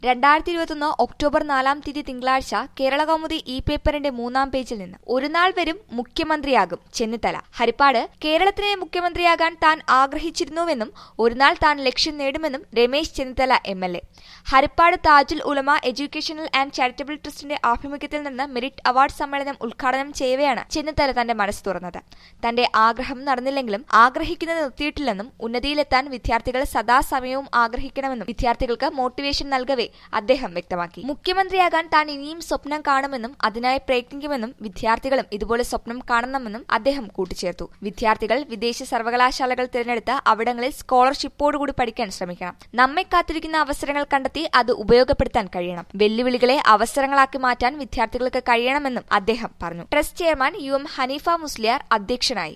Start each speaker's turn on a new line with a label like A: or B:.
A: രണ്ടായിരത്തി ഇരുപത്തൊന്ന് ഒക്ടോബർ നാലാം തീയതി തിങ്കളാഴ്ച കേരള കൗമുദി ഇ പേപ്പറിന്റെ മൂന്നാം പേജിൽ നിന്ന് ഒരു നാൾ വരും മുഖ്യമന്ത്രിയാകും ചെന്നിത്തല ഹരിപ്പാട് കേരളത്തിലെ മുഖ്യമന്ത്രിയാകാൻ താൻ ആഗ്രഹിച്ചിരുന്നുവെന്നും ഒരു നാൾ താൻ ലക്ഷ്യം നേടുമെന്നും Ramesh Chennithala M L A Harippad Tajul Ulama educational and charitable ട്രസ്റ്റിന്റെ ആഭിമുഖ്യത്തിൽ നിന്ന് മെറിറ്റ് അവാർഡ് സമ്മേളനം ഉദ്ഘാടനം ചെയ്യവെയാണ് ചെന്നിത്തല തന്റെ മനസ്സ് തുറന്നത് തന്റെ ആഗ്രഹം നടന്നില്ലെങ്കിലും ആഗ്രഹിക്കുന്നത് നിർത്തിയിട്ടില്ലെന്നും ഉന്നതിയിലെത്താൻ വിദ്യാർത്ഥികൾ സദാസമയവും ആഗ്രഹിക്കണമെന്നും വിദ്യാർത്ഥികൾക്ക് മോട്ടിവേഷൻ നൽകവെ അദ്ദേഹം വ്യക്തമാക്കി മുഖ്യമന്ത്രിയാകാൻ താൻ ഇനിയും സ്വപ്നം കാണുമെന്നും അതിനായി പ്രയത്നിക്കുമെന്നും വിദ്യാർത്ഥികളും ഇതുപോലെ സ്വപ്നം കാണണമെന്നും അദ്ദേഹം കൂട്ടിച്ചേർത്തു വിദ്യാർത്ഥികൾ വിദേശ സർവകലാശാലകൾ തിരഞ്ഞെടുത്ത് അവിടങ്ങളിൽ സ്കോളർഷിപ്പോടുകൂടി പഠിക്കാൻ ശ്രമിക്കണം നമ്മെ കാത്തിരിക്കുന്ന അവസരങ്ങൾ കണ്ടെത്തി അത് ഉപയോഗപ്പെടുത്താൻ കഴിയണം വെല്ലുവിളികളെ അവസരങ്ങളാക്കി മാറ്റാൻ വിദ്യാർത്ഥികൾക്ക് കഴിയണമെന്നും അദ്ദേഹം പറഞ്ഞു trust chairman U M Haneefa Musliyar അധ്യക്ഷനായി